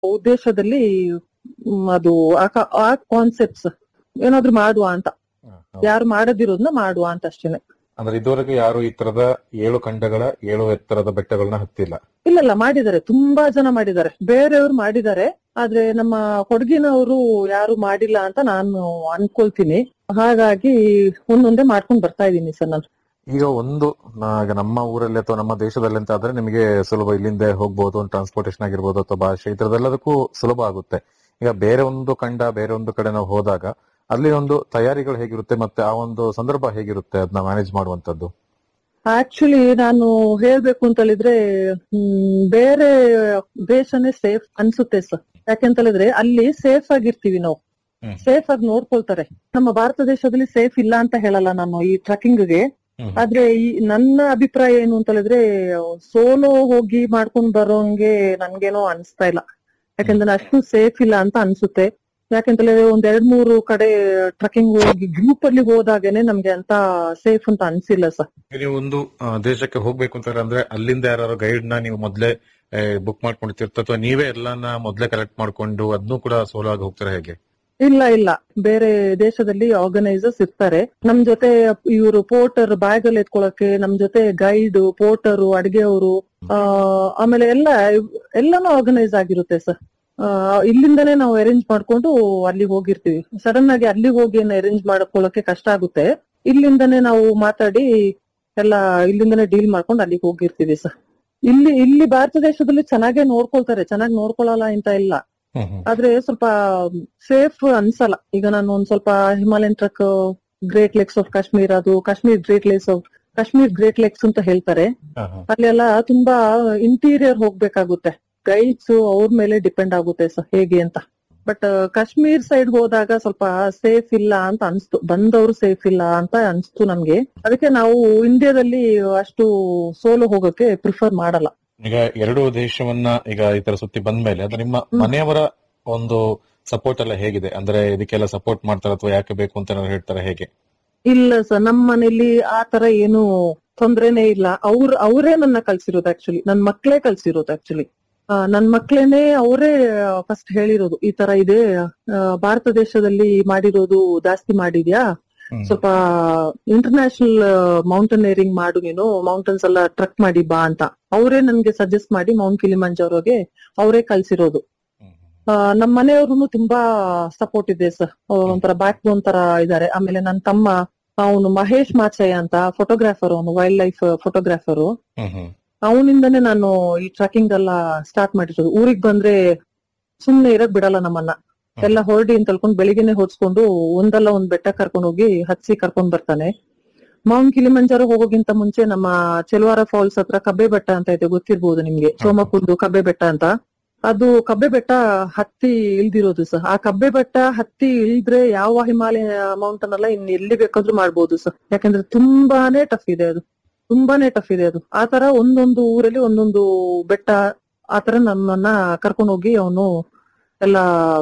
ಉದ್ದೇಶದಲ್ಲಿ ಮ್, ಅದು ಆ- ಆ ಕಾನ್ಸೆಪ್ಟ್ಸ್ ಏನಾದ್ರು ಮಾಡುವ ಅಂತ ಯಾರು ಮಾಡದಿರೋದನ್ನ ಮಾಡುವ ಅಂತ ಅಷ್ಟೇನೆ ಅಂದ್ರೆ ಇದುವರೆಗೆ ಯಾರು ಈ ತರದ ಏಳು ಖಂಡಗಳ ಏಳು ಎತ್ತರದ ಬೆಟ್ಟಗಳನ್ನ ಹತ್ತಿಲ್ಲ ಇಲ್ಲ ಇಲ್ಲ ಮಾಡಿದ್ದಾರೆ ತುಂಬಾ ಜನ ಮಾಡಿದ್ದಾರೆ ಬೇರೆಯವ್ರು ಮಾಡಿದ್ದಾರೆ ಆದ್ರೆ ನಮ್ಮ ಕೊಡಗಿನವರು ಯಾರು ಮಾಡಿಲ್ಲ ಅಂತ ನಾನು ಅನ್ಕೊಳ್ತೀನಿ ಹಾಗಾಗಿ ಒಂದೊಂದೇ ಮಾಡ್ಕೊಂಡ್ ಬರ್ತಾ ಇದ್ದೀನಿ ಸರ್ ನಾನು ಈಗ ಒಂದು ನಾ- ಈಗ ನಮ್ಮ ಊರಲ್ಲಿ ಅಥವಾ ನಮ್ಮ ದೇಶದಲ್ಲಿ ಅಂತ ಆದ್ರೆ ನಿಮಗೆ ಸುಲಭ ಇಲ್ಲಿಂದ ಹೋಗ್ಬೋದು ಒಂದು ಟ್ರಾನ್ಸ್ಪೋರ್ಟೇಶನ್ ಆಗಿರ್ಬೋದು ಅಥವಾ ಭಾಷೆ ಈ ತರದೆಲ್ಲದಕ್ಕೂ ಸುಲಭ ಆಗುತ್ತೆ ಈಗ ಬೇರೆ ಒಂದು ಖಂಡ ಬೇರೆ ಒಂದು ಕಡೆ ನಾವು ಹೋದಾಗ ಅಲ್ಲಿ ಒಂದು ತಯಾರಿಗಳು ಹೇಗಿರುತ್ತೆ ಮತ್ತೆ ಆ ಒಂದು ಸಂದರ್ಭ ಹೇಗಿರುತ್ತೆ ಅದನ್ನ ಮ್ಯಾನೇಜ್ ಮಾಡುವಂತದ್ದು ಆಕ್ಚುಲಿ ನಾನು ಹೇಳ್ಬೇಕು ಅಂತ ಹೇಳಿದ್ರೆ ಹ್ಮ್, ಬೇರೆ ದೇಶನೇ ಸೇಫ್ ಅನ್ಸುತ್ತೆ ಸರ್ ಯಾಕೆಂತ ಹೇಳಿದ್ರೆ ಅಲ್ಲಿ ಸೇಫ್ ಆಗಿರ್ತೀವಿ ನಾವು ಹ್ಮ್. ಸೇಫ್ ಆಗಿ ನೋಡ್ಕೊಳ್ತಾರೆ ನಮ್ಮ ಭಾರತ ದೇಶದಲ್ಲಿ ಸೇಫ್ ಇಲ್ಲ ಅಂತ ಹೇಳಲ್ಲ ನಾನು ಈ ಟ್ರಕ್ಕಿಂಗ್ ಗೆ ಹ್ಮ್. ಆದ್ರೆ ಈ ನನ್ನ ಅಭಿಪ್ರಾಯ ಏನು ಅಂತ ಹೇಳಿದ್ರೆ ಸೋಲೋ ಹೋಗಿ ಮಾಡ್ಕೊಂಡ್ ಬರೋಂಗೆ ನನ್ಗೇನೋ ಅನ್ಸ್ತಾ ಇಲ್ಲ ಯಾಕಂದ್ರೆ ಅಷ್ಟು ಸೇಫ್ ಇಲ್ಲ ಅಂತ ಅನ್ಸುತ್ತೆ ಯಾಕೆಂತ ಹೇಳಿದ್ರೆ ಒಂದ್ ಎರಡ್ ಮೂರು ಕಡೆ ಟ್ರಕ್ಕಿಂಗ್ ಹೋಗಿ ಗ್ರೂಪ್ ಅಲ್ಲಿ ಹೋದಾಗೇನೆ ನಮ್ಗೆ ಅಂತ ಸೇಫ್ ಅಂತ ಅನ್ಸಿಲ್ಲ ಸರ್ ನೀವು ಒಂದು ಆ, ದೇಶಕ್ಕೆ ಹೋಗ್ಬೇಕು ಅಂತ ಅಂದ್ರೆ ಅಲ್ಲಿಂದ ಯಾರು ಗೈಡ್ ನ ನೀವು ಮೊದ್ಲೇ ಬುಕ್ ಮಾಡ್ಕೊಂಡಿರ್ತೀರ ಅಥವಾ ನೀವೇ ಎಲ್ಲಾನ ಮೊದ್ಲೇ ಕಲೆಕ್ಟ್ ಮಾಡ್ಕೊಂಡು ಅದನ್ನು ಕೂಡ ಸೋಲೋ ಆಗಿ ಹೋಗ್ತೀರಾ ಹೇಗೆ ಇಲ್ಲ ಇಲ್ಲ ಬೇರೆ ದೇಶದಲ್ಲಿ ಆರ್ಗನೈಸರ್ಸ್ ಇರ್ತಾರೆ ನಮ್ ಜೊತೆ ಇವರು ಪೋರ್ಟರ್ ಬ್ಯಾಗ್ ಅಲ್ಲಿ ಎತ್ಕೊಳಕ್ಕೆ ನಮ್ ಜೊತೆ ಗೈಡ್ ಪೋರ್ಟರ್ ಅಡಿಗೆಯವರು ಆ ಆಮೇಲೆ ಎಲ್ಲ ಎಲ್ಲಾನು ಆರ್ಗನೈಸ್ ಆಗಿರುತ್ತೆ ಸರ್ ಇಲ್ಲಿಂದನೇ ನಾವು ಅರೇಂಜ್ ಮಾಡ್ಕೊಂಡು ಅಲ್ಲಿಗೆ ಹೋಗಿರ್ತೀವಿ ಸಡನ್ ಆಗಿ ಅಲ್ಲಿಗೆ ಹೋಗಿ ಅರೇಂಜ್ ಮಾಡ್ಕೊಳ್ಳೋಕೆ ಕಷ್ಟ ಆಗುತ್ತೆ ಇಲ್ಲಿಂದನೇ ನಾವು ಮಾತಾಡಿ ಎಲ್ಲ ಇಲ್ಲಿಂದನೇ ಡೀಲ್ ಮಾಡ್ಕೊಂಡು ಅಲ್ಲಿಗೆ ಹೋಗಿರ್ತೀವಿ ಸರ್ ಇಲ್ಲಿ ಇಲ್ಲಿ ಭಾರತ ದೇಶದಲ್ಲಿ ಚೆನ್ನಾಗೇ ನೋಡ್ಕೊಳ್ತಾರೆ ಚೆನ್ನಾಗಿ ನೋಡ್ಕೊಳ್ಳಲ್ಲ ಅಂತ ಇಲ್ಲ ಆದ್ರೆ ಸ್ವಲ್ಪ ಸೇಫ್ ಅನ್ಸಲ್ಲ ಈಗ ನಾನು ಒಂದ್ ಸ್ವಲ್ಪ Himalayan trek great lakes of Kashmir ಅದು Kashmir great lakes of Kashmir great lakes ಅಂತ ಹೇಳ್ತಾರೆ ಅಲ್ಲೆಲ್ಲ ತುಂಬಾ ಇಂಟೀರಿಯರ್ ಹೋಗ್ಬೇಕಾಗುತ್ತೆ ಗೈಡ್ಸ್ ಅವ್ರ ಮೇಲೆ ಡಿಪೆಂಡ್ ಆಗುತ್ತೆ ಸರ್ ಹೇಗೆ ಅಂತ ಬಟ್ ಕಾಶ್ಮೀರ್ ಸೈಡ್ ಹೋದಾಗ ಸ್ವಲ್ಪ ಸೇಫ್ ಇಲ್ಲ ಅಂತ ಅನ್ಸ್ತು ಬಂದವರು ಸೇಫ್ ಇಲ್ಲ ಅಂತ ಅನ್ಸ್ತು ನಮ್ಗೆ ಅದಕ್ಕೆ ನಾವು ಇಂಡಿಯಾದಲ್ಲಿ ಅಷ್ಟು ಸೋಲೋ ಹೋಗಕ್ಕೆ ಪ್ರಿಫರ್ ಮಾಡಲ್ಲ ಈಗ ಎರಡು ದೇಶವನ್ನ ಈಗ ಈ ತರ ಸುತ್ತಿ ಬಂದ್ಮೇಲೆ ಅದು ನಿಮ್ಮ ಮನೆಯವರ ಒಂದು ಸಪೋರ್ಟ್ ಎಲ್ಲ ಹೇಗಿದೆ ಅಂದ್ರೆ ಇದಕ್ಕೆಲ್ಲ ಸಪೋರ್ಟ್ ಮಾಡ್ತಾರ ಅಥವಾ ಯಾಕೆ ಬೇಕು ಅಂತ ಏನಾದ್ರು ಹೇಳ್ತಾರೆ ಹೇಗೆ ಇಲ್ಲ ಸರ್ ನಮ್ ಮನೇಲಿ ಆ ತರ ಏನು ತೊಂದ್ರೆನೇ ಇಲ್ಲ ಅವ್ರ ಅವರೇ ನನ್ನ ಕಳ್ಸಿರೋದು ಆಕ್ಚುಲಿ ನನ್ ಮಕ್ಳೇ ಕಳ್ಸಿರೋದು ಆಕ್ಚುಲಿ ನನ್ ಮಕ್ಳೇನೆ ಅವರೇ ಫಸ್ಟ್ ಹೇಳಿರೋದು ಈ ತರ ಇದೆ ಆ, ಭಾರತ ದೇಶದಲ್ಲಿ ಮಾಡಿರೋದು ಜಾಸ್ತಿ ಮಾಡಿದ್ಯಾ ಹ್ಮ್. ಸ್ವಲ್ಪ ಇಂಟರ್ನ್ಯಾಷನಲ್ ಮೌಂಟನೇರಿಂಗ್ ಮಾಡು ನೀನು ಮೌಂಟನ್ಸ್ ಎಲ್ಲ ಟ್ರಕ್ ಮಾಡಿ ಬಾ ಅಂತ ಅವರೇ ನನ್ಗೆ ಸಜೆಸ್ಟ್ ಮಾಡಿ ಮೌಂಟ್ ಕಿಲಿಮಂಜಾರೋಗೆ ಅವರೇ ಕಳ್ಸಿರೋದು ಆ, ನಮ್ ಮನೆಯವ್ರು ತುಂಬಾ ಸಪೋರ್ಟ್ ಇದೆ ಸರ್ ಒಂಥರ ಬ್ಯಾಕ್ ಬೋನ್ ತರ ಇದಾರೆ ಆಮೇಲೆ ನನ್ನ ತಮ್ಮ ಅವನು ಮಹೇಶ್ ಮಾಚಯ್ಯ ಅಂತ ಫೋಟೋಗ್ರಾಫರ್ ಅವನು ವೈಲ್ಡ್ ಲೈಫ್ ಫೋಟೋಗ್ರಾಫರು ಹ್ಮ್ ಹ್ಮ್ ಅವನಿಂದನೇ ನಾನು ಈ ಟ್ರಕ್ಕಿಂಗ್ ಎಲ್ಲ ಸ್ಟಾರ್ಟ್ ಮಾಡಿರೋದು ಊರಿಗೆ ಬಂದ್ರೆ ಸುಮ್ನೆ ಇರಕ್ ಬಿಡಲ್ಲ ನಮ್ಮನ್ನ ಎಲ್ಲ ಹೊರಡಿ ಅಂತ ಹೇಳ್ಕೊಂಡು ಬೆಳಿಗ್ಗೆನೆ ಹೊಡ್ಸ್ಕೊಂಡು ಒಂದಲ್ಲ ಒಂದ್ ಬೆಟ್ಟ ಕರ್ಕೊಂಡು ಹೋಗಿ ಹತ್ಸಿ ಕರ್ಕೊಂಡ್ ಬರ್ತಾನೆ ಮೌಂಟ್ ಕಿಲಿಮಂಜಾರೋ ಹೋಗೋಗಿಂತ ಮುಂಚೆ ನಮ್ಮ ಚೆಲುವಾರ ಫಾಲ್ಸ್ ಹತ್ರ ಕಬ್ಬೆ ಬೆಟ್ಟ ಅಂತ ಇದೆ ಗೊತ್ತಿರ್ಬೋದು ನಿಮ್ಗೆ ಸೋಮಪುರ್ದು ಕಬ್ಬೆ ಬೆಟ್ಟ ಅಂತ ಅದು ಕಬ್ಬೆ ಬೆಟ್ಟ ಹತ್ತಿ ಇಳ್ದಿರೋದು ಸರ್ ಆ ಕಬ್ಬೆ ಬೆಟ್ಟ ಹತ್ತಿ ಇಳಿದ್ರೆ ಯಾವ ಹಿಮಾಲಯ ಮೌಂಟನ್ ಅಲ್ಲ ಇನ್ ಎಲ್ಲಿ ಬೇಕಾದ್ರೂ ಮಾಡ್ಬೋದು ಸರ್ ಯಾಕಂದ್ರೆ ತುಂಬಾನೇ ಟಫ್ ಇದೆ ಅದು ತುಂಬಾನೇ ಟಫ್ ಇದೆ ಅದು ಆ ತರ ಒಂದೊಂದು ಊರಲ್ಲಿ ಒಂದೊಂದು ಬೆಟ್ಟ ಆತರ ನನ್ನನ್ನ ಕರ್ಕೊಂಡು ಹೋಗಿ ಅವನು ಎಲ್ಲ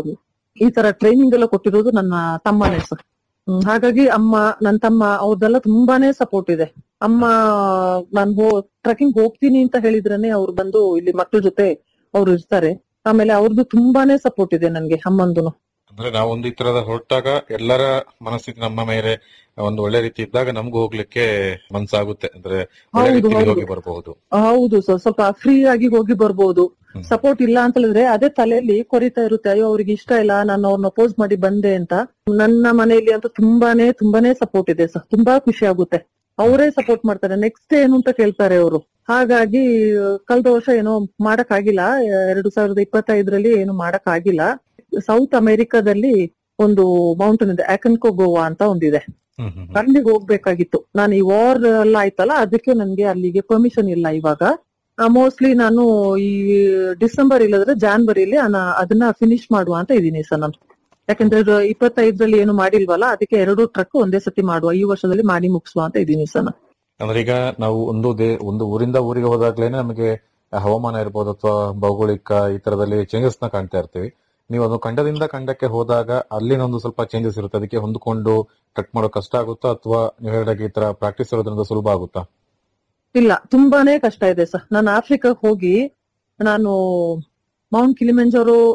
ಈ ತರ ಟ್ರೈನಿಂಗ್ ಎಲ್ಲ ಕೊಟ್ಟಿರೋದು ನನ್ನ ತಮ್ಮನೇ ಸರ್ ಹ್ಮ್, ಹಾಗಾಗಿ ಅಮ್ಮ ನನ್ನ ತಮ್ಮ ಅವ್ರದೆಲ್ಲ ತುಂಬಾನೇ ಸಪೋರ್ಟ್ ಇದೆ ಅಮ್ಮ ನಾನ್ ಹೋ ಟ್ರೆಕಿಂಗ್ ಹೋಗ್ತೀನಿ ಅಂತ ಹೇಳಿದ್ರೇನೆ ಅವ್ರು ಬಂದು ಇಲ್ಲಿ ಮಕ್ಳ ಜೊತೆ ಅವ್ರು ಇರ್ತಾರೆ ಆಮೇಲೆ ಅವ್ರದ್ದು ತುಂಬಾನೇ ಸಪೋರ್ಟ್ ಇದೆ ನನ್ಗೆ ಅಮ್ಮಂದುನು ಅಂದ್ರೆ ನಾವೊಂದು ಈ ತರದ ಹೊರಟಾಗ ಎಲ್ಲರ ಮನಸ್ಥಿತಿ ನಮ್ಮ ಮೇಲೆ ಒಂದು ಒಳ್ಳೆ ರೀತಿ ಇದ್ದಾಗ ನಮ್ಗೂ ಹೋಗ್ಲಿಕ್ಕೆ ಮನ್ಸಾಗುತ್ತೆ ಅಂದ್ರೆ ಒಳ್ಳೆ ಹೌದು, ರೀತಿಯಲ್ಲಿ ಹೌದು. ಹೋಗಿ ಬರಬಹುದು ಹೌದು ಸರ್ ಸ್ವಲ್ಪ ಫ್ರೀ ಆಗಿ ಹೋಗಿ ಬರ್ಬೋದು ಹ್ಮ್. ಸಪೋರ್ಟ್ ಇಲ್ಲ ಅಂತ ಹೇಳಿದ್ರೆ ಅದೇ ತಲೆಯಲ್ಲಿ ಕೊರಿತಾ ಇರುತ್ತೆ ಅಯ್ಯೋ ಅವ್ರಿಗೆ ಇಷ್ಟ ಇಲ್ಲ ನಾನು ಅವ್ರನ್ನ ಅಪೋಸ್ ಮಾಡಿ ಬಂದೆ ಅಂತ ನನ್ನ ಮನೆಯಲ್ಲಿ ಅಂತ ತುಂಬಾನೇ ತುಂಬಾನೇ ಸಪೋರ್ಟ್ ಇದೆ ಸರ್ ತುಂಬಾ ಖುಷಿ ಆಗುತ್ತೆ ಅವರೇ ಸಪೋರ್ಟ್ ಮಾಡ್ತಾರೆ ನೆಕ್ಸ್ಟ್ ಏನು ಅಂತ ಕೇಳ್ತಾರೆ ಅವರು ಹಾಗಾಗಿ ಕಳೆದ ವರ್ಷ ಏನೋ ಮಾಡಕ್ ಆಗಿಲ್ಲ ಎರಡು ಸಾವಿರದ ಇಪ್ಪತ್ತೈದರಲ್ಲಿ ಏನು ಮಾಡಕ್ ಆಗಿಲ್ಲ ಸೌತ್ ಅಮೆರಿಕಾದಲ್ಲಿ ಒಂದು ಮೌಂಟೇನ್ ಇದೆ ಆಕನ್ಕೋ ಗೋವಾ ಅಂತ ಒಂದಿದೆ ಹ್ಮ್ ಹ್ಮ್ ಹ್ಮ್. ಅಲ್ಲಿಗೆ ಹೋಗ್ಬೇಕಾಗಿತ್ತು ನಾನು ಈ ವಾರ್ ಎಲ್ಲ ಆಯ್ತಲ್ಲ ಅದಕ್ಕೆ ನನ್ಗೆ ಅಲ್ಲಿಗೆ ಪರ್ಮಿಷನ್ ಇಲ್ಲ ಇವಾಗ ಮೋಸ್ಟ್ಲಿ ನಾನು ಈ ಡಿಸೆಂಬರ್ ಇಲ್ಲದ್ರೆ ಜಾನ್ವರಿಲಿ ಅದನ್ನ ಫಿನಿಶ್ ಮಾಡುವ ಅಂತ ಇದೀನಿ ಸರ್ ನಾನು ಯಾಕಂದ್ರೆ ಇದು ಇಪ್ಪತ್ತೈದರಲ್ಲಿ ಏನು ಮಾಡಿಲ್ವಲ್ಲ ಅದಕ್ಕೆ ಎರಡು ಟ್ರಕ್ ಒಂದೇ ಸತಿ ಮಾಡುವ ಈ ವರ್ಷದಲ್ಲಿ ಮಾಡಿ ಮುಗಿಸುವ ಅಂತ ಇದೀನಿ ಸರ್ ನಾನು ಅಂದ್ರೆ ಈಗ ನಾವು ಒಂದು ದೇ ಒಂದು ಊರಿಂದ ಊರಿಗೆ ಹೋದಾಗ್ಲೇನೆ ನಮಗೆ ಹವಾಮಾನ ಇರ್ಬೋದು ಅಥವಾ ಭೌಗೋಳಿಕ ಈ ತರದಲ್ಲಿ ಚೇಂಜಸ್ ನ ಕಾಣ್ತಾ ಇರ್ತೀವಿ ನೀವು ಒಂದು ಖಂಡದಿಂದ ಖಂಡಕ್ಕೆ ಹೋದಾಗ ಅಲ್ಲಿನ ಒಂದು ಸ್ವಲ್ಪ ಚೇಂಜಸ್ ಇರುತ್ತೆ ಅದಕ್ಕೆ ಹೊಂದ್ಕೊಂಡು ಕಟ್ ಮಾಡೋ ಕಷ್ಟ ಆಗುತ್ತಾ ಅಥವಾ ನೀವು ಹೇಳಿದಾಗ ಈ ತರ ಪ್ರಾಕ್ಟೀಸ್ ಇರೋದ್ರಿಂದ ಸುಲಭ ಆಗುತ್ತಾ ಇಲ್ಲ ತುಂಬಾನೇ ಕಷ್ಟ ಇದೆ ಸರ್ ನಾನು ಆಫ್ರಿಕಾಗ್ ಹೋಗಿ ನಾನು ಮೌಂಟ್ ಕಿಲಿಮೆಂಜಾರೋ